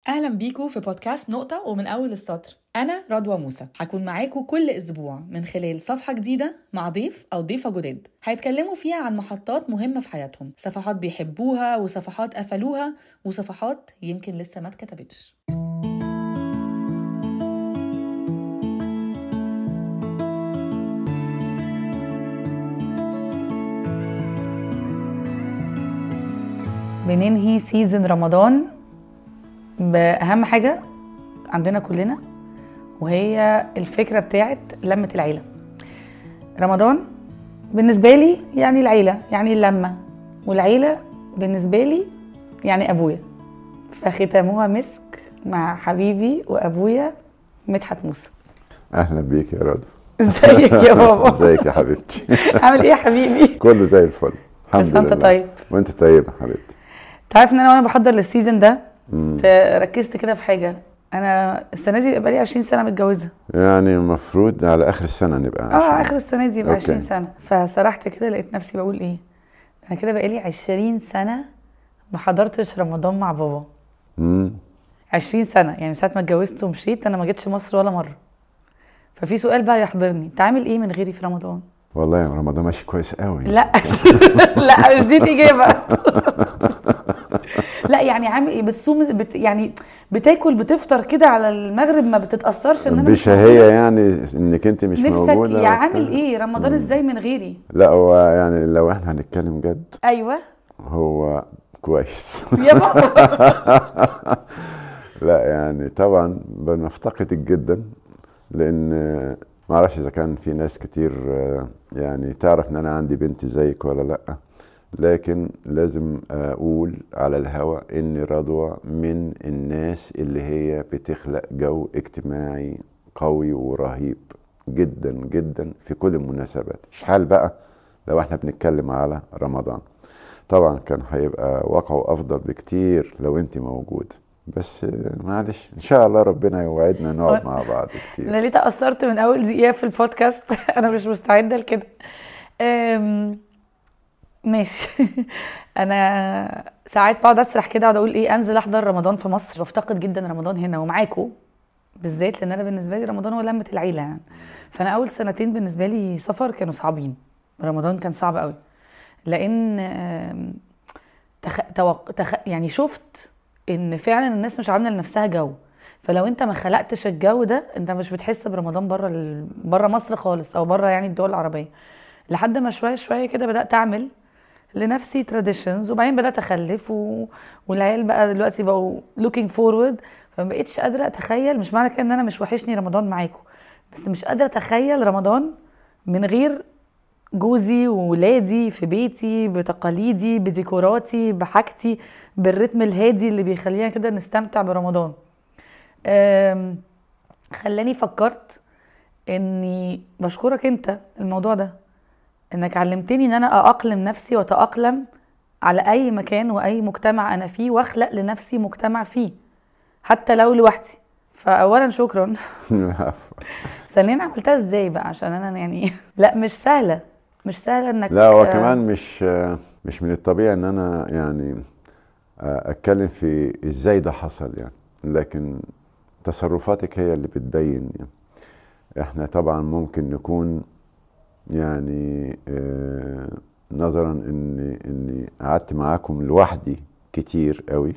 أهلا بيكم في بودكاست نقطة ومن أول السطر أنا رضوى موسى هكون معاكم كل أسبوع من خلال صفحة جديدة مع ضيف أو ضيفة جداد هيتكلموا فيها عن محطات مهمة في حياتهم صفحات بيحبوها وصفحات قفلوها وصفحات يمكن لسه ما اتكتبتش بننهي سيزن رمضان بأهم حاجة عندنا كلنا وهي الفكرة بتاعت لمة العيلة رمضان بالنسبة لي يعني العيلة يعني اللمة والعيلة بالنسبة لي يعني أبويا فختامها مسك مع حبيبي وأبويا مدحت موسى اهلا بيك يا رضوى ازيك يا بابا ازيك يا حبيبتي عامل ايه يا حبيبي كله زي الفل الحمد بس انت لله. طيب وانت طيبه حبيبتي تعرف ان انا وانا بحضر للسيزون ده مم. ت- ركزت كده في حاجه انا السنه دي بقى لي 20 سنه متجوزه يعني المفروض على اخر السنه نبقى اه عشان- اخر السنه دي يبقى أوكي. 20 سنه فسرحت كده لقيت نفسي بقول ايه انا كده بقالي 20 سنه ما حضرتش رمضان مع بابا مم. 20 سنه يعني من ساعه ما اتجوزت ومشيت انا ما جيتش مصر ولا مره ففي سؤال بقى يحضرني انت عامل ايه من غيري في رمضان والله يا رمضان ماشي كويس قوي لا لا مش دي الاجابه لا يعني عامل ايه بتصوم بت يعني بتاكل بتفطر كده على المغرب ما بتتاثرش ان انا مش بشهيه يعني انك انت مش نفسك موجوده يا عامل وبتاع. ايه رمضان ازاي من غيري لا هو يعني لو احنا هنتكلم جد ايوه هو كويس يا بابا لا يعني طبعا بنفتقدك جدا لان ما اعرفش اذا كان في ناس كتير آه، يعني تعرف ان انا عندي بنت زيك ولا لا لكن لازم اقول على الهوا ان رضوى من الناس اللي هي بتخلق جو اجتماعي قوي ورهيب جدا جدا في كل المناسبات شحال بقى لو احنا بنتكلم على رمضان طبعا كان هيبقى واقعه افضل بكتير لو انت موجوده بس آه، معلش ان شاء الله ربنا يوعدنا نقعد مع بعض كتير انا ليه تاثرت من اول دقيقه في البودكاست انا مش مستعده لكده أم، ماشي انا ساعات بقعد اسرح كده اقعد اقول ايه انزل احضر رمضان في مصر بفتقد جدا رمضان هنا ومعاكم بالذات لان انا بالنسبه لي رمضان هو لمه العيله يعني فانا اول سنتين بالنسبه لي سفر كانوا صعبين رمضان كان صعب قوي لان أم، تخ... توق... تخ... يعني شفت ان فعلا الناس مش عامله لنفسها جو فلو انت ما خلقتش الجو ده انت مش بتحس برمضان بره ال... بره مصر خالص او بره يعني الدول العربيه لحد ما شويه شويه كده بدات اعمل لنفسي تراديشنز وبعدين بدات اخلف و... والعيال بقى دلوقتي بقوا looking forward فما بقتش قادره اتخيل مش معنى كده ان انا مش وحشني رمضان معاكم بس مش قادره اتخيل رمضان من غير جوزي وولادي في بيتي بتقاليدي بديكوراتي بحاجتي بالرتم الهادي اللي بيخلينا كده نستمتع برمضان أم، خلاني فكرت اني بشكرك انت الموضوع ده انك علمتني ان انا اأقلم نفسي واتأقلم على اي مكان واي مجتمع انا فيه واخلق لنفسي مجتمع فيه حتى لو لوحدي فاولا شكرا العفو. ثانيا عملتها ازاي بقى عشان انا يعني لا مش سهله مش سهله انك لا هو كمان مش مش من الطبيعي ان انا يعني اتكلم في ازاي ده حصل يعني لكن تصرفاتك هي اللي بتبين يعني احنا طبعا ممكن نكون يعني آه، نظرا ان اني قعدت معاكم لوحدي كتير قوي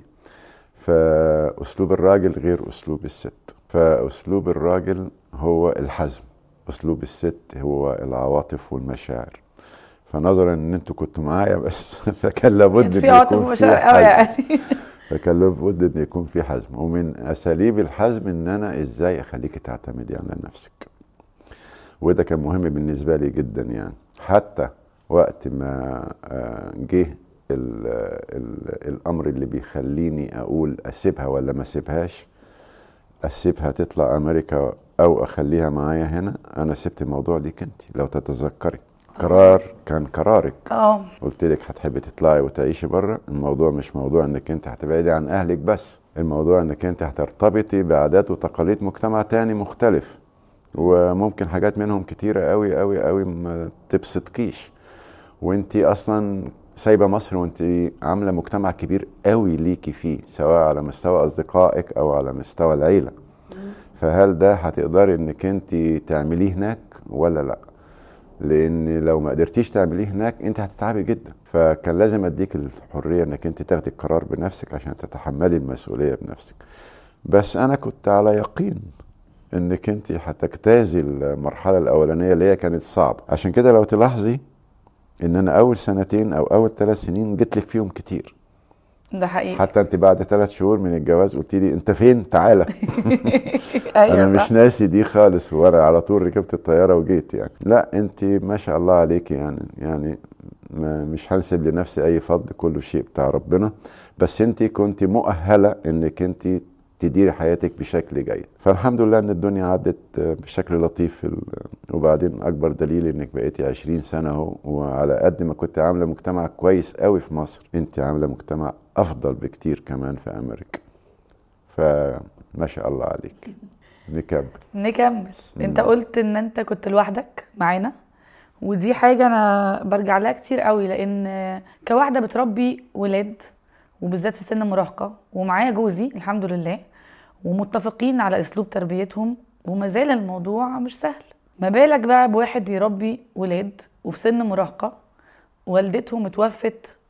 فاسلوب الراجل غير اسلوب الست فاسلوب الراجل هو الحزم اسلوب الست هو العواطف والمشاعر فنظرا ان انتوا كنتوا معايا بس فكان لابد كان ان في عاطف يكون في ومشاعر قوي حزم يعني فكان لابد ان يكون في حزم ومن اساليب الحزم ان انا ازاي اخليك تعتمدي على نفسك وده كان مهم بالنسبه لي جدا يعني حتى وقت ما آه، جه ال- ال- الامر اللي بيخليني اقول اسيبها ولا ما اسيبهاش اسيبها تطلع امريكا او اخليها معايا هنا انا سبت الموضوع ليك انت لو تتذكري قرار كان قرارك اه قلت لك هتحبي تطلعي وتعيشي بره الموضوع مش موضوع انك انت هتبعدي عن اهلك بس الموضوع انك انت هترتبطي بعادات وتقاليد مجتمع تاني مختلف وممكن حاجات منهم كتيرة قوي قوي قوي ما تبسطكيش وانت اصلا سايبه مصر وانت عامله مجتمع كبير قوي ليكي فيه سواء على مستوى اصدقائك او على مستوى العيله فهل ده هتقدري انك انت تعمليه هناك ولا لا لان لو ما قدرتيش تعمليه هناك انت هتتعبي جدا فكان لازم اديك الحريه انك انت تاخدي القرار بنفسك عشان تتحملي المسؤوليه بنفسك بس انا كنت على يقين انك انت هتجتازي المرحله الاولانيه اللي هي كانت صعبه عشان كده لو تلاحظي ان انا اول سنتين او اول ثلاث سنين جيت لك فيهم كتير ده حقيقي حتى انت بعد ثلاث شهور من الجواز قلت لي انت فين تعالى ايوه انا صح مش ناسي دي خالص وانا على طول ركبت الطياره وجيت يعني لا انت ما شاء الله عليكي يعني يعني ما مش هنسب لنفسي اي فضل كله شيء بتاع ربنا بس انت كنت مؤهله انك انت تديري حياتك بشكل جيد فالحمد لله ان الدنيا عدت بشكل لطيف في ال- وبعدين اكبر دليل انك بقيتي 20 سنه اهو وعلى قد ما كنت عامله مجتمع كويس قوي في مصر انت عامله مجتمع افضل بكتير كمان في امريكا فما شاء الله عليك نكمل نكمل انت قلت ان انت كنت لوحدك معانا ودي حاجة انا برجع لها كتير قوي لان كواحدة بتربي ولاد وبالذات في سن المراهقة ومعايا جوزي الحمد لله ومتفقين على اسلوب تربيتهم وما زال الموضوع مش سهل ما بالك بقى بواحد بيربي ولاد وفي سن مراهقة والدتهم اتوفت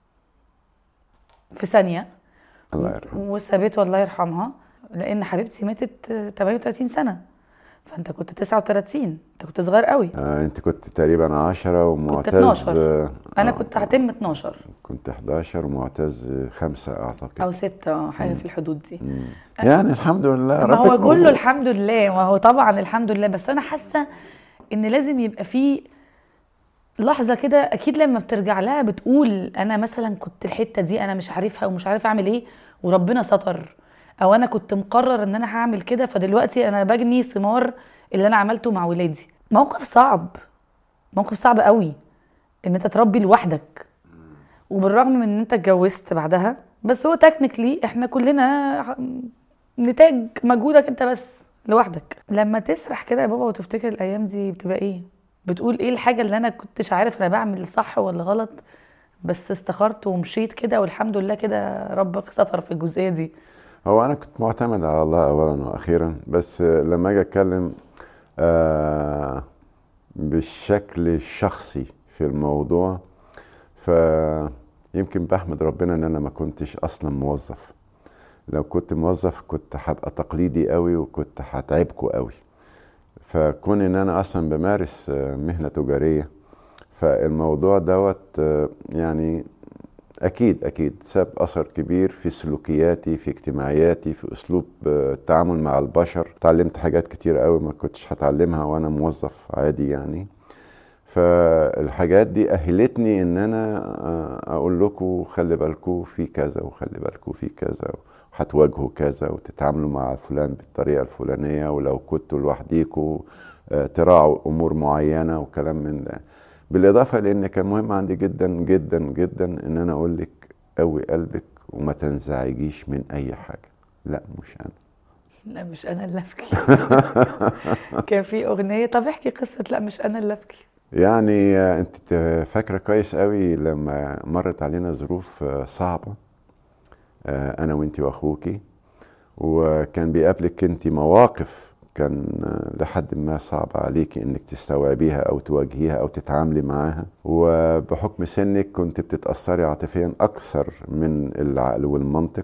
في ثانية الله يرحمه وسابته الله يرحمها لان حبيبتي ماتت آه، 38 سنه فانت كنت 39 انت كنت صغير قوي آه انت كنت تقريبا 10 ومعتز 12. آه، انا آه، كنت هتم 12 كنت 11 ومعتز خمسة اعتقد او 6 حاجه في الحدود دي مم. يعني الحمد لله ما هو ربك كله موجود. الحمد لله ما هو طبعا الحمد لله بس انا حاسه ان لازم يبقى في لحظه كده اكيد لما بترجع لها بتقول انا مثلا كنت الحته دي انا مش عارفها ومش عارف اعمل ايه وربنا ستر او انا كنت مقرر ان انا هعمل كده فدلوقتي انا بجني ثمار اللي انا عملته مع ولادي موقف صعب موقف صعب قوي ان انت تربي لوحدك وبالرغم من ان انت اتجوزت بعدها بس هو تكنيكلي احنا كلنا نتاج مجهودك انت بس لوحدك لما تسرح كده يا بابا وتفتكر الايام دي بتبقى ايه بتقول ايه الحاجه اللي انا كنتش عارف انا بعمل صح ولا غلط بس استخرت ومشيت كده والحمد لله كده ربك ستر في الجزئيه دي هو انا كنت معتمد على الله اولا واخيرا بس لما اجي اتكلم آه بالشكل الشخصي في الموضوع فيمكن بحمد ربنا ان انا ما كنتش اصلا موظف لو كنت موظف كنت هبقى تقليدي قوي وكنت هتعبكوا قوي فكون ان انا اصلا بمارس آه، مهنة تجارية فالموضوع دوت آه، يعني اكيد اكيد ساب اثر كبير في سلوكياتي في اجتماعياتي في اسلوب آه، التعامل مع البشر اتعلمت حاجات كتير قوي ما كنتش هتعلمها وانا موظف عادي يعني فالحاجات دي اهلتني ان انا آه، اقول لكم خلي بالكم في كذا وخلي بالكم في كذا هتواجهوا كذا وتتعاملوا مع فلان بالطريقه الفلانيه ولو كنتوا لوحديكوا آه، تراعوا امور معينه وكلام من ده بالاضافه لان كان مهم عندي جدا جدا جدا ان انا اقول لك قوي قلبك وما تنزعجيش من اي حاجه لا مش انا لا مش انا اللي ابكي كان في اغنيه طب احكي قصه لا مش انا اللي ابكي يعني آه، انت ت- فاكره كويس قوي لما مرت علينا ظروف آه، صعبه آه، انا وانت واخوكي وكان بيقابلك انت مواقف كان آه، لحد ما صعبة عليكي انك تستوعبيها او تواجهيها او تتعاملي معاها وبحكم سنك كنت بتتأثري عاطفيا اكثر من العقل والمنطق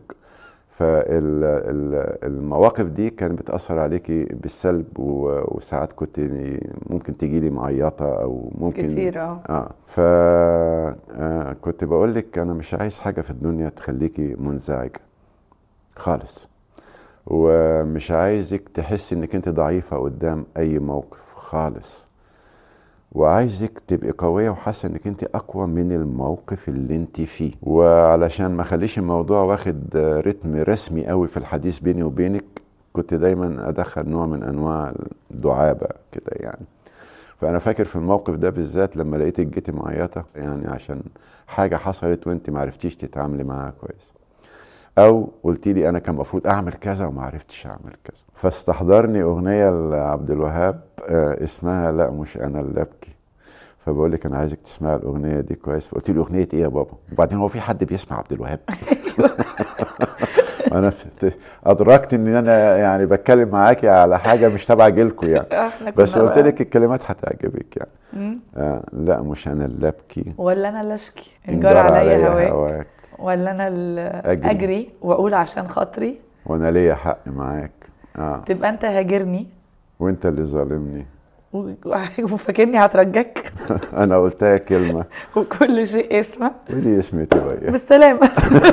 فالمواقف دي كانت بتأثر عليكي بالسلب و- وساعات كنت ممكن تجيلي معيطة او ممكن كتير اه اه ف آه كنت بقول لك انا مش عايز حاجه في الدنيا تخليكي منزعجه خالص ومش عايزك تحسي انك انت ضعيفه قدام اي موقف خالص وعايزك تبقي قويه وحاسه انك انت اقوى من الموقف اللي انت فيه وعلشان ما اخليش الموضوع واخد آه، رتم رسمي قوي في الحديث بيني وبينك كنت دايما ادخل نوع من انواع الدعابه كده يعني فانا فاكر في الموقف ده بالذات لما لقيتك جيتي معيطه يعني عشان حاجه حصلت وانت ما عرفتيش تتعاملي معاها كويس او قلت لي انا كان المفروض اعمل كذا وما عرفتش اعمل كذا فاستحضرني اغنيه لعبد الوهاب آه، اسمها لا مش انا اللي ابكي فبقول لك انا عايزك تسمعي الاغنيه دي كويس فقلت له اغنيه ايه يا بابا وبعدين هو في حد بيسمع عبد الوهاب انا فت- ادركت ان انا يعني بتكلم معاكي على حاجه مش تبع جيلكم يعني احنا كنا بس قلت بقى- لك الكلمات هتعجبك يعني مم. آه لا مش انا اللي ابكي ولا انا اللي اشكي إن انجار جرى عليا هواك هواك ولا انا اللي أجري. اجري واقول عشان خاطري وانا ليا حق معاك اه تبقى انت هاجرني وانت اللي ظالمني و- وفاكرني هترجاك انا قلتها كلمه وكل شيء اسمه ودي اسمي تبقى بالسلامه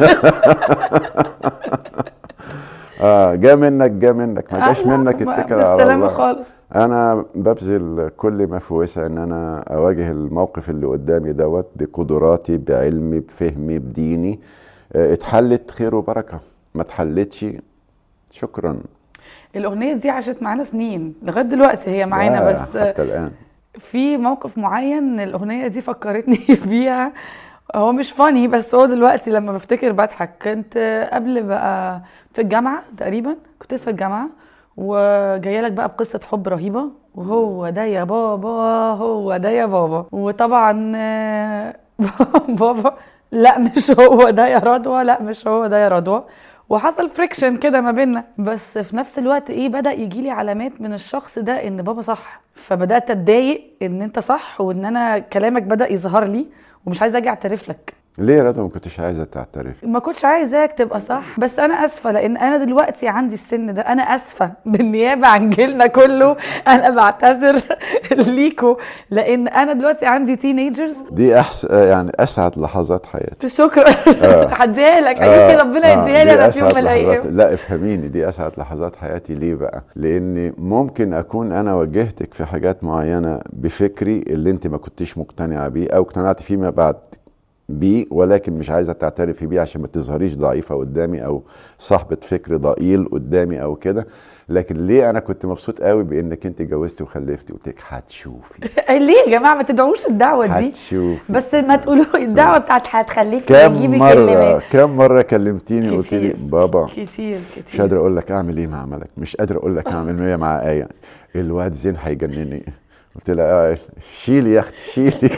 اه جا منك جا منك ما جاش أيوة، منك ما- اتكل على بالسلامه الله خالص انا ببذل كل ما في وسعي ان انا اواجه الموقف اللي قدامي دوت بقدراتي بعلمي بفهمي بديني آه، اتحلت خير وبركه ما اتحلتش شكرا الاغنيه دي عاشت معانا سنين لغايه دلوقتي هي معانا لا، بس حتى الان في موقف معين الاغنيه دي فكرتني بيها هو مش فاني بس هو دلوقتي لما بفتكر بضحك كنت قبل بقى في الجامعه تقريبا كنت لسه في الجامعه وجايه لك بقى بقصه حب رهيبه وهو ده يا بابا هو ده يا بابا وطبعا آه، بابا لا مش هو ده يا رضوى لا مش هو ده يا رضوى وحصل فريكشن كده ما بيننا بس في نفس الوقت ايه بدا يجي لي علامات من الشخص ده ان بابا صح فبدات اتضايق ان انت صح وان انا كلامك بدا يظهر لي ومش عايزه اجي اعترف لك ليه يا رضا ما كنتش عايزه تعترفي ما كنتش عايزاك تبقى صح بس انا اسفه لان انا دلوقتي عندي السن ده انا اسفه بالنيابه عن جيلنا كله انا بعتذر ليكوا لان انا دلوقتي عندي تينيجرز دي احسن يعني اسعد لحظات حياتي شكرا هديها لك آه، يمكن ربنا آه، يديها لي دي انا في يوم من أسعد لحظات- الايام لا افهميني دي اسعد لحظات حياتي ليه بقى لان ممكن اكون انا واجهتك في حاجات معينه بفكري اللي انت ما كنتيش مقتنعه بيه او اقتنعت فيما بعد بيه ولكن مش عايزه تعترفي بيه عشان ما تظهريش ضعيفه قدامي او صاحبه فكر ضئيل قدامي او كده لكن ليه انا كنت مبسوط قوي بانك انت اتجوزتي وخلفتي قلت لك هتشوفي ليه يا جماعه ما تدعوش الدعوه دي هتشوفي بس ما تقولوا الدعوه بتاعت هتخلفي كم ويجيبي مره كلمات كم مره كلمتيني قلت لي كتير بابا كتير مش كتير قادر اقول لك اعمل ايه مع ملك مش قادر اقول لك اعمل ايه مع ايه الواد زين هيجنني قلت لها آه شيلي يا اختي شيلي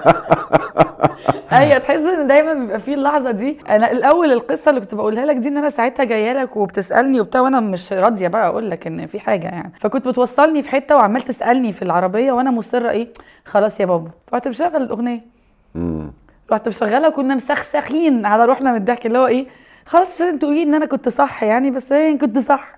ايوه تحس ان دايما بيبقى فيه اللحظه دي انا الاول القصه اللي كنت بقولها لك دي ان انا ساعتها جايه لك وبتسالني وبتاع وانا مش راضيه بقى اقول لك ان في حاجه يعني فكنت بتوصلني في حته وعمال تسالني في العربيه وانا مصره ايه خلاص يا بابا فرحت مشغل الاغنيه مم. رحت مشغلها وكنا مسخسخين على روحنا من الضحك اللي هو ايه خلاص مش لازم تقولي ان انا كنت صح يعني بس ايه كنت صح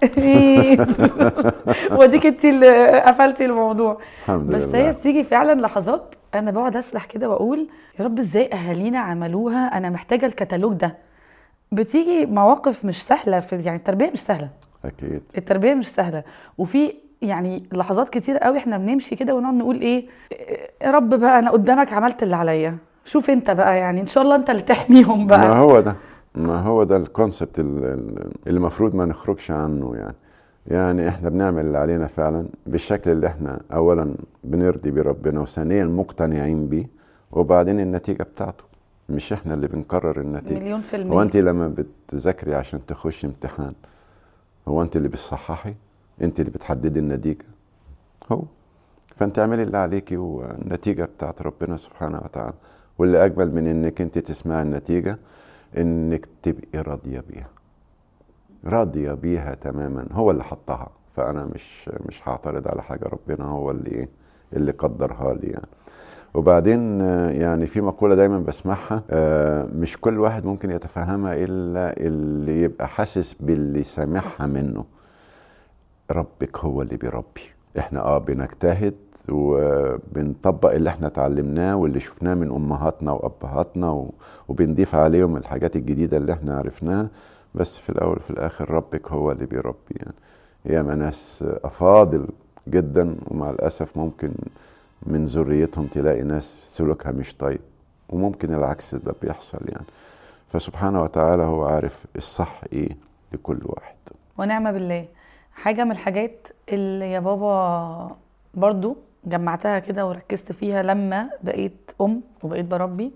وديك انت اللي قفلتي الموضوع الحمد بس لله هي بتيجي فعلا لحظات انا بقعد اسرح كده واقول يا رب ازاي اهالينا عملوها انا محتاجه الكتالوج ده بتيجي مواقف مش سهله في يعني التربيه مش سهله اكيد التربيه مش سهله وفي يعني لحظات كتير قوي احنا بنمشي كده ونقعد نقول ايه يا رب بقى انا قدامك عملت اللي عليا شوف انت بقى يعني ان شاء الله انت اللي تحميهم ما بقى هو ده ما هو ده الكونسبت ال- ال- اللي المفروض ما نخرجش عنه يعني يعني احنا بنعمل اللي علينا فعلا بالشكل اللي احنا اولا بنرضي بيه ربنا وثانيا مقتنعين بيه وبعدين النتيجه بتاعته مش احنا اللي بنقرر النتيجه مليون في هو المية انت لما بتذاكري عشان تخشي امتحان هو انت اللي بتصححي انت اللي بتحددي النتيجه هو فانت اعملي اللي عليكي والنتيجه بتاعت ربنا سبحانه وتعالى واللي اجمل من انك انت تسمعي النتيجه انك تبقي راضيه بيها راضيه بيها تماما هو اللي حطها فانا مش مش هعترض على حاجه ربنا هو اللي ايه اللي قدرها لي يعني وبعدين آه، يعني في مقولة دايما بسمعها آه، مش كل واحد ممكن يتفهمها إلا اللي يبقى حاسس باللي سامعها منه ربك هو اللي بيربي احنا اه بنجتهد وبنطبق اللي احنا اتعلمناه واللي شفناه من امهاتنا وابهاتنا و- وبنضيف عليهم الحاجات الجديدة اللي احنا عرفناها بس في الاول وفي الاخر ربك هو اللي بيربي يعني ياما ناس افاضل جدا ومع الاسف ممكن من ذريتهم تلاقي ناس سلوكها مش طيب وممكن العكس ده بيحصل يعني فسبحانه وتعالى هو عارف الصح ايه لكل واحد ونعمة بالله حاجة من الحاجات اللي يا بابا برضو جمعتها كده وركزت فيها لما بقيت أم وبقيت بربي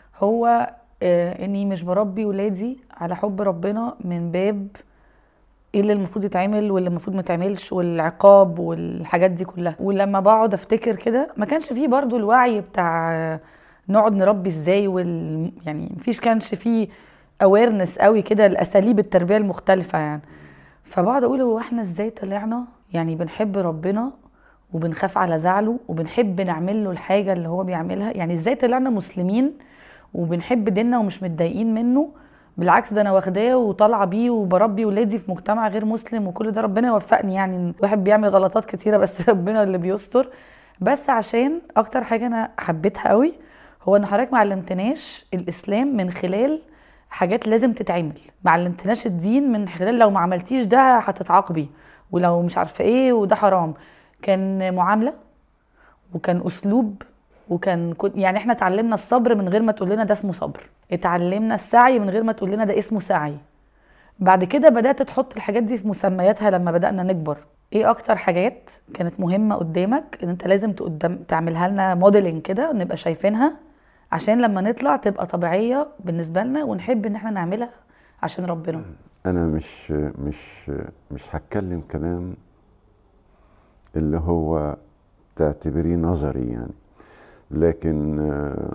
هو آه، إني مش بربي ولادي على حب ربنا من باب ايه اللي المفروض يتعمل واللي المفروض ما يتعملش والعقاب والحاجات دي كلها ولما بقعد افتكر كده ما كانش فيه برضو الوعي بتاع نقعد نربي ازاي وال يعني مفيش كانش فيه اويرنس قوي كده لاساليب التربيه المختلفه يعني فبقعد اقول هو احنا ازاي طلعنا يعني بنحب ربنا وبنخاف على زعله وبنحب نعمل له الحاجه اللي هو بيعملها يعني ازاي طلعنا مسلمين وبنحب ديننا ومش متضايقين منه بالعكس ده انا واخداه وطالعه بيه وبربي ولادي في مجتمع غير مسلم وكل ده ربنا يوفقني يعني الواحد بيعمل غلطات كتيره بس ربنا اللي بيستر بس عشان اكتر حاجه انا حبيتها قوي هو ان حضرتك ما علمتناش الاسلام من خلال حاجات لازم تتعمل ما علمتناش الدين من خلال لو ما عملتيش ده هتتعاقبي ولو مش عارفه ايه وده حرام كان معامله وكان اسلوب وكان كن- يعني احنا اتعلمنا الصبر من غير ما تقول لنا ده اسمه صبر اتعلمنا السعي من غير ما تقول لنا ده اسمه سعي بعد كده بدأت تحط الحاجات دي في مسمياتها لما بدأنا نكبر ايه اكتر حاجات كانت مهمة قدامك ان انت لازم تقدم تعملها لنا موديلنج كده ونبقى شايفينها عشان لما نطلع تبقى طبيعية بالنسبة لنا ونحب ان احنا نعملها عشان ربنا انا مش مش مش هتكلم كلام اللي هو تعتبريه نظري يعني لكن آه،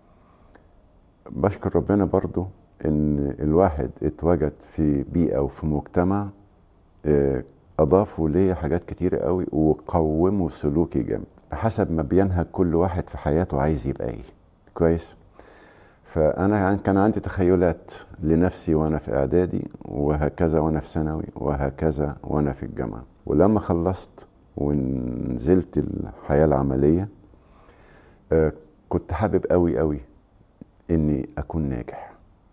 بشكر ربنا برضو ان الواحد اتوجد في بيئة وفي مجتمع آه، اضافوا ليه حاجات كتيرة قوي وقوموا سلوكي جامد حسب ما بينهج كل واحد في حياته عايز يبقى ايه كويس فانا يعني كان عندي تخيلات لنفسي وانا في اعدادي وهكذا وانا في ثانوي وهكذا وانا في الجامعه ولما خلصت ونزلت الحياه العمليه آه، كنت حابب قوي قوي اني اكون ناجح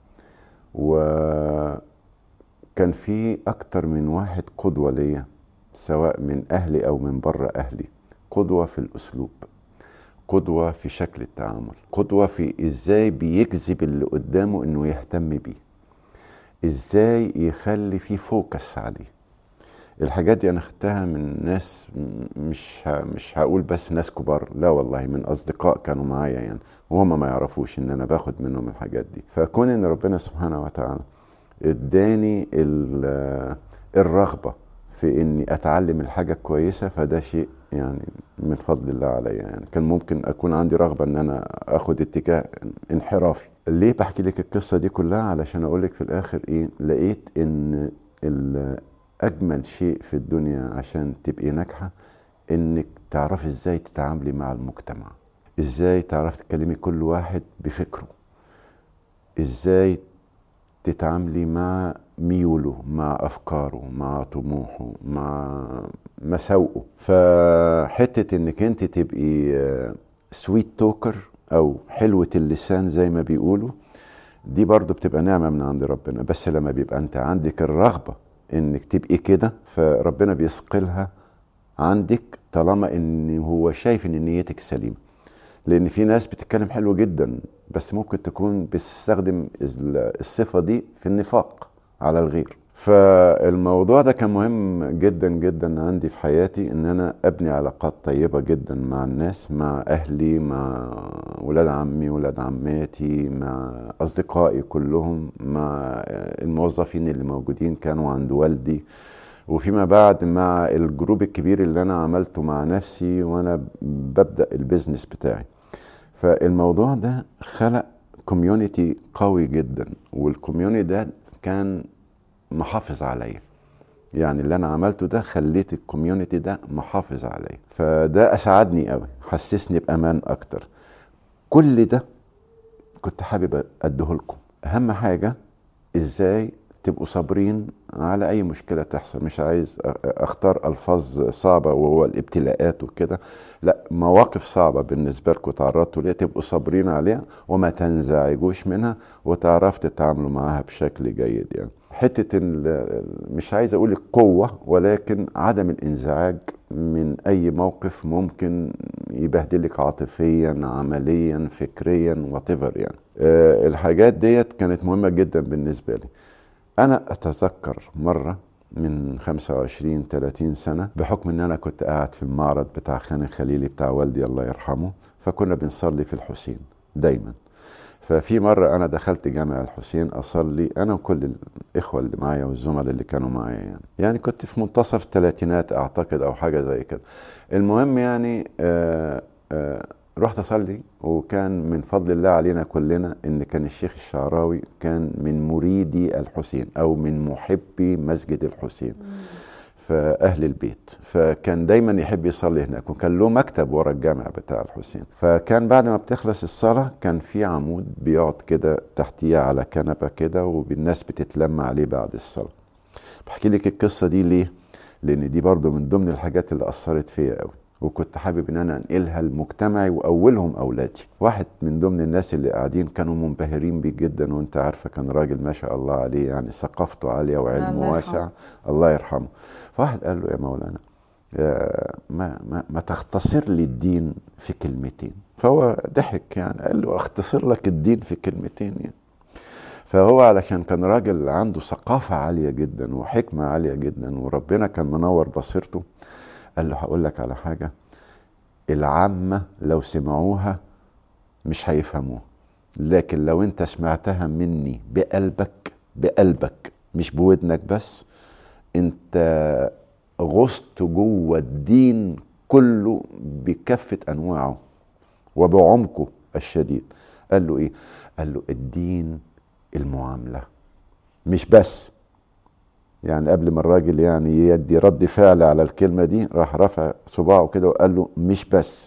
وكان في اكتر من واحد قدوه ليا سواء من اهلي او من بره اهلي قدوه في الاسلوب قدوة في شكل التعامل قدوة في ازاي بيجذب اللي قدامه انه يهتم بيه ازاي يخلي فيه فوكس عليه الحاجات دي انا خدتها من ناس م- مش ه- مش هقول بس ناس كبار لا والله من اصدقاء كانوا معايا يعني وهم ما يعرفوش ان انا باخد منهم الحاجات دي فكون ان ربنا سبحانه وتعالى اداني ال- الرغبة في اني اتعلم الحاجة كويسة فده شيء يعني من فضل الله عليا يعني كان ممكن اكون عندي رغبة ان انا اخد اتجاه انحرافي ليه بحكي لك القصة دي كلها علشان اقول لك في الاخر ايه لقيت ان ال- اجمل شيء في الدنيا عشان تبقي ناجحة انك تعرفي ازاي تتعاملي مع المجتمع ازاي تعرفي تكلمي كل واحد بفكره ازاي تتعاملي مع ميوله مع افكاره مع طموحه مع مساوئه فحته انك انت تبقي سويت توكر او حلوه اللسان زي ما بيقولوا دي برضو بتبقى نعمه من عند ربنا بس لما بيبقى انت عندك الرغبه انك تبقي كده فربنا بيثقلها عندك طالما ان هو شايف ان نيتك سليمه لان في ناس بتتكلم حلو جدا بس ممكن تكون بتستخدم ال- الصفه دي في النفاق على الغير فالموضوع ده كان مهم جدا جدا عندي في حياتي ان انا ابني علاقات طيبه جدا مع الناس مع اهلي مع ولاد عمي ولاد عماتي مع اصدقائي كلهم مع الموظفين اللي موجودين كانوا عند والدي وفيما بعد مع الجروب الكبير اللي انا عملته مع نفسي وانا ببدا البيزنس بتاعي فالموضوع ده خلق كوميونتي قوي جدا والكوميونتي ده كان محافظ عليا يعني اللي انا عملته ده خليت الكوميونتي ده محافظ عليا فده اسعدني قوي حسسني بامان اكتر كل ده كنت حابب اديه لكم اهم حاجه ازاي تبقوا صابرين على اي مشكله تحصل مش عايز أ- اختار الفاظ صعبه وهو الابتلاءات وكده لا مواقف صعبه بالنسبه لكم تعرضتوا ليها تبقوا صابرين عليها وما تنزعجوش منها وتعرفوا تتعاملوا معاها بشكل جيد يعني حته ال- مش عايز اقول القوه ولكن عدم الانزعاج من اي موقف ممكن يبهدلك عاطفيا عمليا فكريا واتيفر يعني أه الحاجات ديت كانت مهمه جدا بالنسبه لي انا اتذكر مره من 25 30 سنه بحكم ان انا كنت قاعد في المعرض بتاع خان الخليلي بتاع والدي الله يرحمه فكنا بنصلي في الحسين دايما ففي مرة أنا دخلت جامع الحسين أصلي أنا وكل الإخوة اللي معايا والزملاء اللي كانوا معايا يعني يعني كنت في منتصف الثلاثينات أعتقد أو حاجة زي كده المهم يعني آه آه رحت أصلي وكان من فضل الله علينا كلنا إن كان الشيخ الشعراوي كان من مريدي الحسين أو من محبي مسجد الحسين فأهل البيت فكان دايما يحب يصلي هناك وكان له مكتب ورا الجامع بتاع الحسين فكان بعد ما بتخلص الصلاة كان في عمود بيقعد كده تحتيه على كنبة كده والناس بتتلم عليه بعد الصلاة بحكي لك القصة دي ليه؟ لأن دي برضو من ضمن الحاجات اللي أثرت فيا قوي وكنت حابب ان انا انقلها لمجتمعي واولهم اولادي واحد من ضمن الناس اللي قاعدين كانوا منبهرين بيه جدا وانت عارفه كان راجل ما شاء الله عليه يعني ثقافته عاليه وعلمه الله واسع يرحمه. الله يرحمه فواحد قال له يا مولانا يا ما, ما, ما تختصر لي الدين في كلمتين فهو ضحك يعني قال له اختصر لك الدين في كلمتين يعني فهو علشان كان راجل عنده ثقافة عالية جدا وحكمة عالية جدا وربنا كان منور بصيرته قال له هقول لك على حاجة العامة لو سمعوها مش هيفهموها لكن لو انت سمعتها مني بقلبك بقلبك مش بودنك بس انت غصت جوه الدين كله بكافة انواعه وبعمقه الشديد قال له ايه قال له الدين المعاملة مش بس يعني قبل ما الراجل يعني يدي رد فعل على الكلمة دي راح رفع صباعه كده وقال له مش بس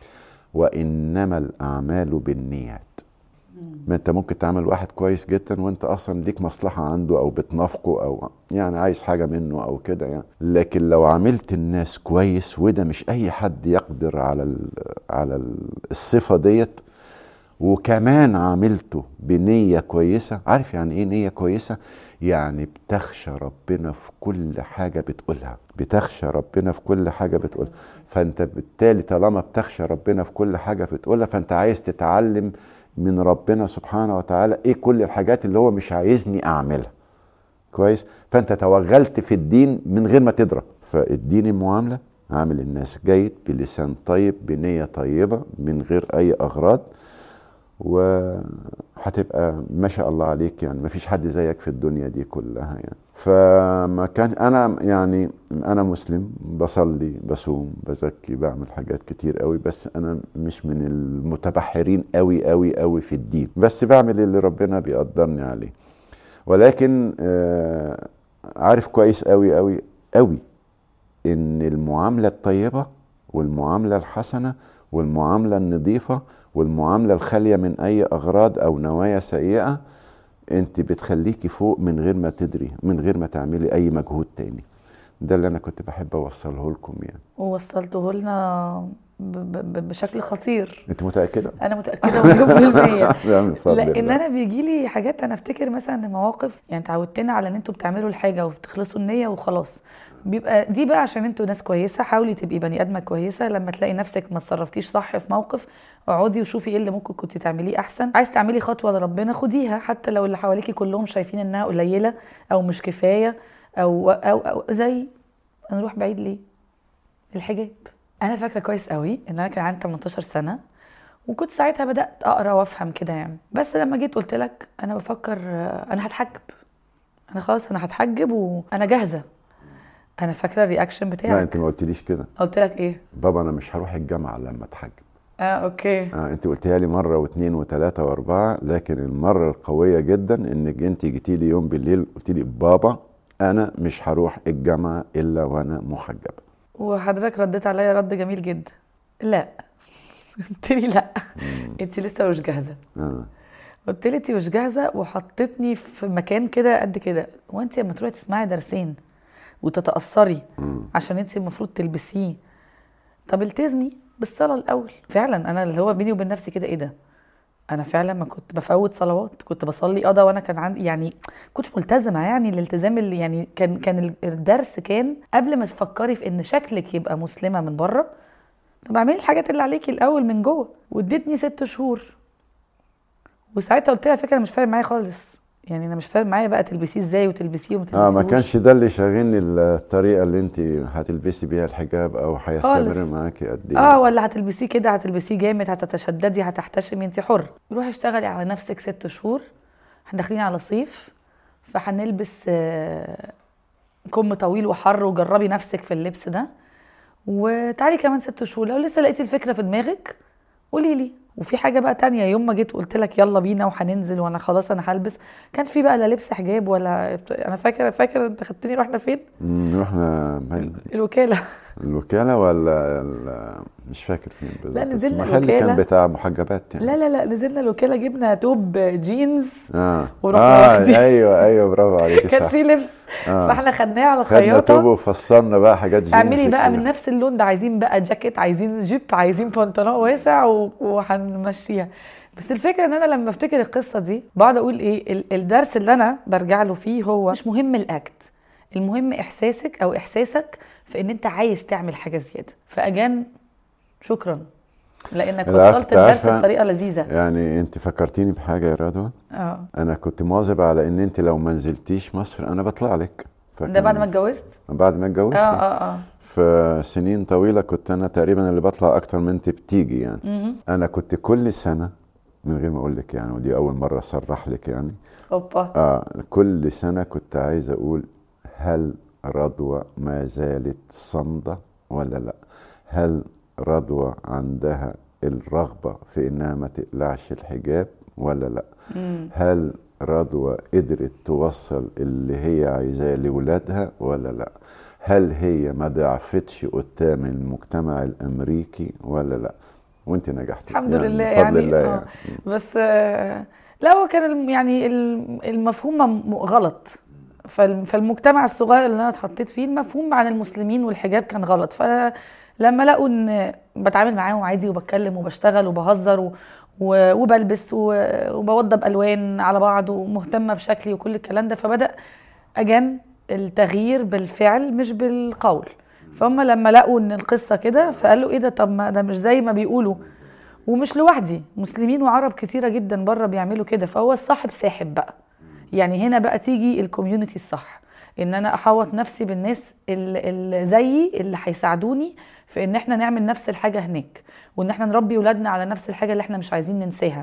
وإنما الأعمال بالنيات ما انت ممكن تعمل واحد كويس جدا وانت اصلا ليك مصلحة عنده او بتنافقه او يعني عايز حاجة منه او كده يعني لكن لو عملت الناس كويس وده مش اي حد يقدر على ال على ال الصفة ديت وكمان عملته بنية كويسة عارف يعني ايه نية كويسة يعني بتخشى ربنا في كل حاجة بتقولها بتخشى ربنا في كل حاجة بتقولها فانت بالتالي طالما بتخشى ربنا في كل حاجة بتقولها فانت عايز تتعلم من ربنا سبحانه وتعالى ايه كل الحاجات اللي هو مش عايزني اعملها كويس فانت توغلت في الدين من غير ما تدرك فالدين المعامله عامل الناس جيد بلسان طيب بنيه طيبه من غير اي اغراض وهتبقى ما شاء الله عليك يعني ما فيش حد زيك في الدنيا دي كلها يعني فما كان انا يعني انا مسلم بصلي بصوم بزكي بعمل حاجات كتير قوي بس انا مش من المتبحرين قوي قوي قوي في الدين بس بعمل اللي ربنا بيقدرني عليه ولكن آه عارف كويس قوي قوي قوي ان المعامله الطيبه والمعامله الحسنه والمعامله النظيفه والمعامله الخاليه من اي اغراض او نوايا سيئه انت بتخليكي فوق من غير ما تدري من غير ما تعملي اي مجهود تاني ده اللي انا كنت بحب اوصله لكم يعني ووصلته لنا ب- ب- بشكل خطير انت متاكده انا متاكده مليون في الميه لا، من فضل لان الله. انا بيجي لي حاجات انا افتكر مثلا ان مواقف يعني تعودتنا على ان انتوا بتعملوا الحاجه وبتخلصوا النيه وخلاص بيبقى دي بقى عشان انتوا ناس كويسه حاولي تبقي بني ادمه كويسه لما تلاقي نفسك ما اتصرفتيش صح في موقف اقعدي وشوفي ايه اللي ممكن كنت تعمليه احسن عايز تعملي خطوه لربنا خديها حتى لو اللي حواليكي كلهم شايفين انها قليله او مش كفايه او او, أو زي نروح بعيد ليه الحجاب انا فاكره كويس قوي ان انا كان عندي 18 سنه وكنت ساعتها بدات اقرا وافهم كده يعني بس لما جيت قلت لك انا بفكر آه، انا هتحجب انا خلاص انا هتحجب وانا جاهزه انا فاكره الرياكشن لا بتاعك انت ما قلتليش كده قلت لك ايه بابا انا مش هروح الجامعه لما اتحجب اه اوكي آه انت قلتها لي مره واثنين وثلاثه واربعه لكن المره القويه جدا انك انت جيتي لي يوم بالليل قلت لي بابا انا مش هروح الجامعه الا وانا محجبه وحضرتك رديت عليا رد جميل جدا لا قلت لي لا انت لسه مش جاهزه آه. قلت لي انت مش جاهزه وحطيتني في مكان كده قد كده وانت لما تروحي تسمعي درسين وتتاثري عشان انت المفروض تلبسيه طب التزمي بالصلاه الاول فعلا انا اللي هو بيني وبين نفسي كده ايه ده انا فعلا ما كنت بفوت صلوات كنت بصلي قضا وانا كان عندي يعني كنتش ملتزمه يعني الالتزام اللي يعني كان كان الدرس كان قبل ما تفكري في ان شكلك يبقى مسلمه من بره طب اعملي الحاجات اللي عليكي الاول من جوه وادتني ست شهور وساعتها قلت لها فكره مش فارق معايا خالص يعني انا مش فارق معايا بقى تلبسيه ازاي وتلبسيه وما اه ما تلبسيهوش. كانش ده اللي شاغلني الطريقه اللي انت هتلبسي بيها الحجاب او هيستمر خالص. معاكي قد ايه اه ولا هتلبسيه كده هتلبسيه جامد هتتشددي هتحتشمي انت حر روحي اشتغلي على نفسك ست شهور احنا داخلين على صيف فهنلبس آه، كم طويل وحر وجربي نفسك في اللبس ده وتعالي كمان ست شهور لو لسه لقيتي الفكره في دماغك قولي لي وفي حاجه بقى تانية يوم ما جيت قلت لك يلا بينا وهننزل وانا خلاص انا هلبس كان في بقى لا لبس حجاب ولا انا فاكره فاكر انت خدتني رحنا فين مم، رحنا بين الوكاله الوكاله ولا ال- مش فاكر فين بالظبط بس نزلنا المحل كان الوكالة. بتاع محجبات يعني لا لا لا نزلنا الوكاله جبنا توب جينز اه ورحنا اه واخدين. ايوه ايوه برافو عليك كان صح في لبس آه. فاحنا خدناه على خدنا توب الخياطه وفصلنا بقى حاجات جينز اعملي بقى كده. من نفس اللون ده عايزين بقى جاكيت عايزين جيب عايزين بنطلون واسع و- وهنمشيها بس الفكره ان انا لما افتكر القصه دي بقعد اقول ايه ال- الدرس اللي انا برجع له فيه هو مش مهم الاكت المهم احساسك او احساسك في ان انت عايز تعمل حاجه زياده فاجان شكرا لانك العفو، وصلت الدرس عارفة- بطريقه لذيذه يعني انت فكرتيني بحاجه يا رضوى اه انا كنت مواظب على ان انت لو ما نزلتيش مصر انا بطلع لك ده فكان- بعد ما اتجوزت بعد ما اتجوزت اه اه اه في سنين طويلة كنت أنا تقريبا اللي بطلع أكتر من أنت بتيجي يعني مهم. أنا كنت كل سنة من غير ما أقول لك يعني ودي أول مرة أصرح لك يعني اوبا آه كل سنة كنت عايز أقول هل رضوى ما زالت صامدة ولا لا هل رضوى عندها الرغبة في إنها ما تقلعش الحجاب ولا لا مم. هل رضوى قدرت توصل اللي هي عايزاه لولادها ولا لا هل هي ما ضعفتش قدام المجتمع الامريكي ولا لا وانت نجحتي الحمد يعني لله بفضل يعني الله آه. يعني بس آه، لا هو كان الم- يعني الم- المفهوم م- غلط فالم- فالمجتمع الصغير اللي انا اتحطيت فيه المفهوم عن المسلمين والحجاب كان غلط فلما لقوا ان بتعامل معاهم عادي وبتكلم وبشتغل وبهزر و- و- وبلبس و- وبوضب الوان على بعض ومهتمه بشكلي وكل الكلام ده فبدا اجان التغيير بالفعل مش بالقول فهم لما لقوا ان القصه كده فقالوا ايه ده طب ما ده مش زي ما بيقولوا ومش لوحدي مسلمين وعرب كتيره جدا بره بيعملوا كده فهو الصاحب ساحب بقى يعني هنا بقى تيجي الكوميونتي الصح ان انا احوط نفسي بالناس اللي زيي اللي هيساعدوني في ان احنا نعمل نفس الحاجه هناك وان احنا نربي ولادنا على نفس الحاجه اللي احنا مش عايزين ننساها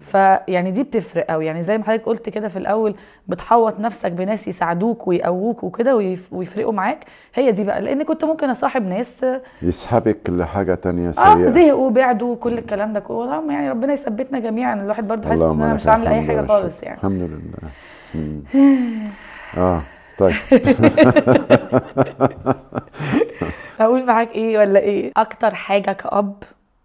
فيعني دي بتفرق قوي يعني زي ما حضرتك قلت كده في الاول بتحوط نفسك بناس يساعدوك ويقووك وكده ويف- ويفرقوا معاك هي دي بقى لان كنت ممكن اصاحب ناس يسحبك لحاجه تانية اه سيئه زهقوا بعدوا كل الكلام ده كله والله يعني ربنا يثبتنا جميعا الواحد برضه حاسس ان اللهم انا لك مش عامله اي الحمد حاجه والشكر. خالص يعني الحمد لله مم. اه طيب اقول معاك ايه ولا ايه اكتر حاجه كأب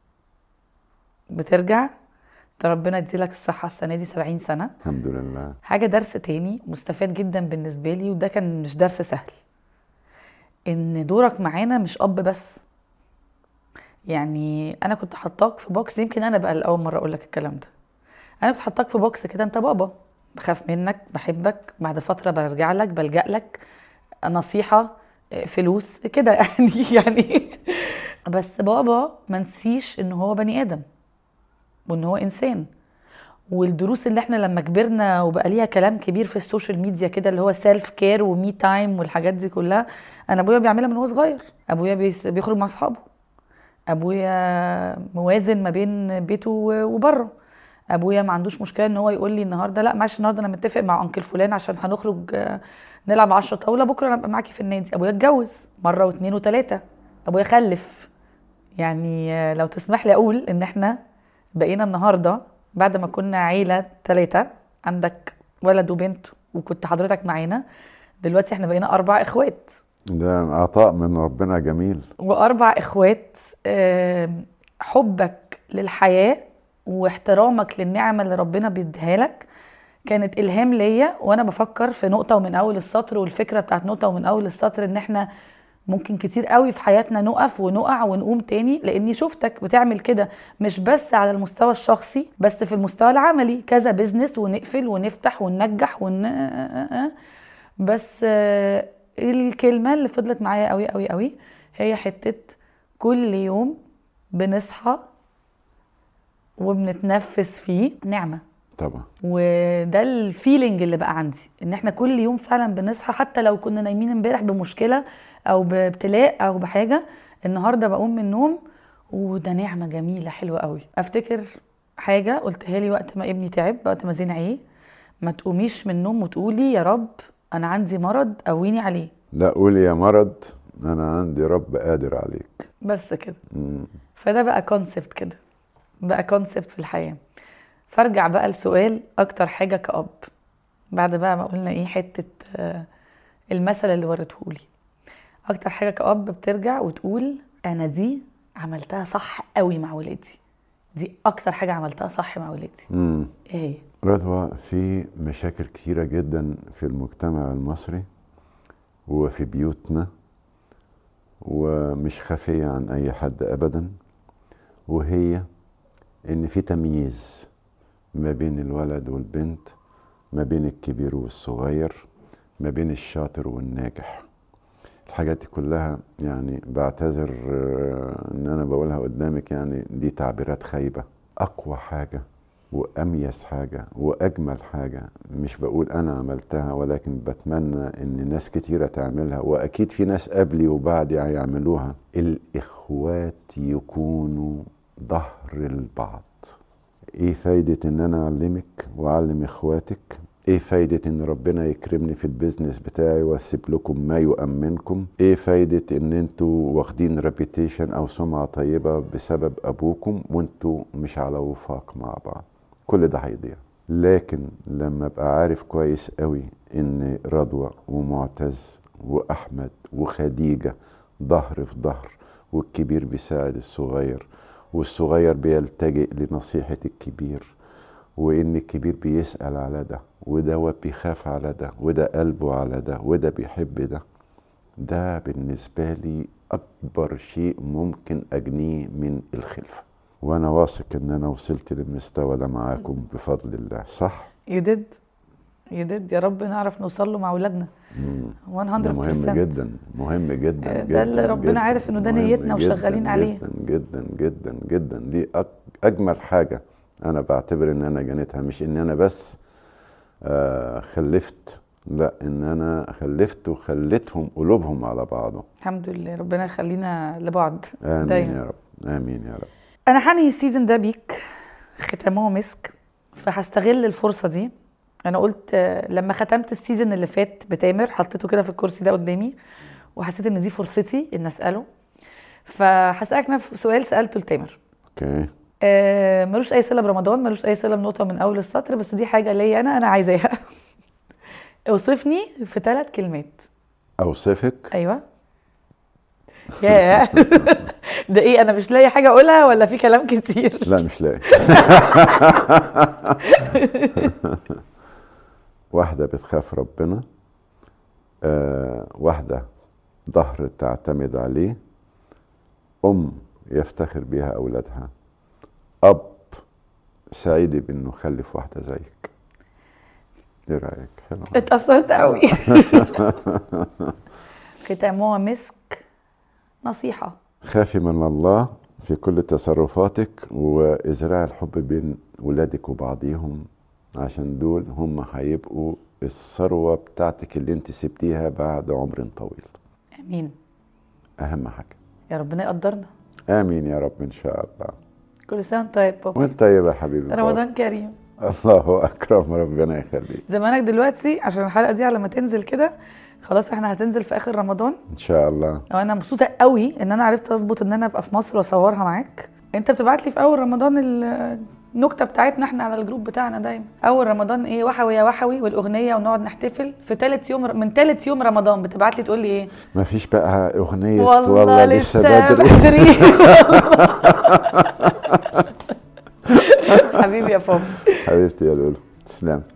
بترجع ده ربنا يديلك الصحه السنه دي 70 سنه الحمد لله حاجه درس تاني مستفاد جدا بالنسبه لي وده كان مش درس سهل ان دورك معانا مش اب بس يعني انا كنت حطاك في بوكس يمكن انا بقى الاول مره اقول لك الكلام ده انا كنت حطاك في بوكس كده انت بابا بخاف منك بحبك بعد فتره برجع لك بلجأ لك نصيحه فلوس كده يعني يعني بس بابا ما نسيش ان هو بني ادم وان هو انسان والدروس اللي احنا لما كبرنا وبقى ليها كلام كبير في السوشيال ميديا كده اللي هو سيلف كير ومي تايم والحاجات دي كلها انا ابويا بيعملها من هو صغير ابويا بيس- بيخرج مع اصحابه ابويا موازن ما بين بيته و- وبره ابويا ما عندوش مشكله ان هو يقول لي النهارده لا معلش النهارده انا متفق مع انكل فلان عشان هنخرج آه، نلعب 10 طاوله بكره انا ابقى معاكي في النادي ابويا اتجوز مره واثنين وثلاثه ابويا خلف يعني آه، لو تسمح لي اقول ان احنا بقينا النهارده بعد ما كنا عيله ثلاثه عندك ولد وبنت وكنت حضرتك معانا دلوقتي احنا بقينا اربع اخوات ده عطاء من ربنا جميل واربع اخوات آم، حبك للحياه واحترامك للنعمه اللي ربنا بيديها لك كانت الهام ليا وانا بفكر في نقطه ومن اول السطر والفكره بتاعت نقطه ومن اول السطر ان احنا ممكن كتير قوي في حياتنا نقف ونقع ونقوم تاني لاني شفتك بتعمل كده مش بس على المستوى الشخصي بس في المستوى العملي كذا بيزنس ونقفل ونفتح وننجح ون بس آه، الكلمه اللي فضلت معايا قوي قوي قوي هي حته كل يوم بنصحى وبنتنفس فيه نعمه طبعا وده الفيلينج اللي بقى عندي ان احنا كل يوم فعلا بنصحى حتى لو كنا نايمين امبارح بمشكله او بابتلاء او بحاجه النهارده بقوم من النوم وده نعمه جميله حلوه قوي افتكر حاجه قلتها لي وقت ما ابني تعب وقت ما زين عيه ما تقوميش من النوم وتقولي يا رب انا عندي مرض قويني عليه لا قول يا مرض انا عندي رب قادر عليك بس كده مم. فده بقى كونسبت كده بقى كونسبت في الحياة فارجع بقى لسؤال اكتر حاجة كأب بعد بقى ما قلنا ايه حتة آه، المثل اللي وريتهولي اكتر حاجة كأب بترجع وتقول انا دي عملتها صح قوي مع ولادي دي اكتر حاجة عملتها صح مع ولادي مم. ايه هي رضوى في مشاكل كتيرة جدا في المجتمع المصري وفي بيوتنا ومش خفية عن أي حد أبدا وهي إن في تمييز ما بين الولد والبنت ما بين الكبير والصغير ما بين الشاطر والناجح الحاجات دي كلها يعني بعتذر آه، ان انا بقولها قدامك يعني دي تعبيرات خايبه اقوى حاجه واميز حاجه واجمل حاجه مش بقول انا عملتها ولكن بتمنى ان ناس كتيره تعملها واكيد في ناس قبلي وبعدي هيعملوها الاخوات يكونوا ظهر البعض ايه فايدة ان انا اعلمك واعلم اخواتك ايه فايدة ان ربنا يكرمني في البيزنس بتاعي واسيب لكم ما يؤمنكم ايه فايدة ان انتوا واخدين ريبيتيشن او سمعة طيبة بسبب ابوكم وانتوا مش على وفاق مع بعض كل ده هيضيع لكن لما ابقى عارف كويس قوي ان رضوى ومعتز واحمد وخديجة ظهر في ظهر والكبير بيساعد الصغير والصغير بيلتجئ لنصيحة الكبير وإن الكبير بيسأل على ده وده بيخاف على ده وده قلبه على ده وده بيحب ده ده بالنسبة لي أكبر شيء ممكن أجنيه من الخلفة وأنا واثق إن أنا وصلت للمستوى ده معاكم بفضل الله صح؟ you did you did يا رب نعرف نوصل له مع اولادنا 100% ده مهم جدا مهم جدا آه، ده جدا اللي ربنا جداً، عارف إنه ده مهم نيتنا وشغالين جداً عليه. جدا جدا جدا جدا دي أك- اجمل حاجه انا بعتبر ان انا جنيتها مش ان انا بس آه خلفت لا ان انا خلفت وخليتهم قلوبهم على بعضه الحمد لله ربنا يخلينا لبعض امين دايما. يا رب امين يا رب انا هنهي السيزون ده بيك ختامه مسك فهستغل الفرصه دي انا قلت آه، لما ختمت السيزون اللي فات بتامر حطيته كده في الكرسي ده قدامي وحسيت ان دي فرصتي ان اساله فهسالك نفس سؤال سالته لتامر اوكي آه، ملوش اي صله برمضان ملوش اي صله بنقطه من اول السطر بس دي حاجه ليا انا انا عايزاها اوصفني في ثلاث كلمات اوصفك ايوه ياه ده ايه انا مش لاقي حاجه اقولها ولا في كلام كتير لا مش لاقي واحدة بتخاف ربنا آه واحدة ظهر تعتمد عليه أم يفتخر بيها أولادها أب سعيد بأنه خلف واحدة زيك إيه رأيك؟ حلو اتأثرت قوي ختامها مسك نصيحة خافي من الله في كل تصرفاتك وازرعي الحب بين ولادك وبعضيهم عشان دول هم هيبقوا الثروة بتاعتك اللي انت سبتيها بعد عمر طويل امين اهم حاجة يا ربنا يقدرنا امين يا رب ان شاء الله كل سنة وانت طيب بابا وانت طيب يا حبيبي رمضان كريم الله اكرم ربنا يخليك زمانك دلوقتي عشان الحلقة دي على ما تنزل كده خلاص احنا هتنزل في اخر رمضان ان شاء الله وانا مبسوطة قوي ان انا عرفت اظبط ان انا ابقى في مصر واصورها معاك انت بتبعت لي في اول رمضان ال- النكتة بتاعتنا احنا على الجروب بتاعنا دايما اول رمضان ايه وحوي يا وحوي والاغنية ونقعد نحتفل في ثالث يوم من ثالث يوم رمضان بتبعت لي تقول لي ايه ما فيش بقى اغنية والله, لسه بدري حبيبي يا بابا حبيبتي يا لولو تسلم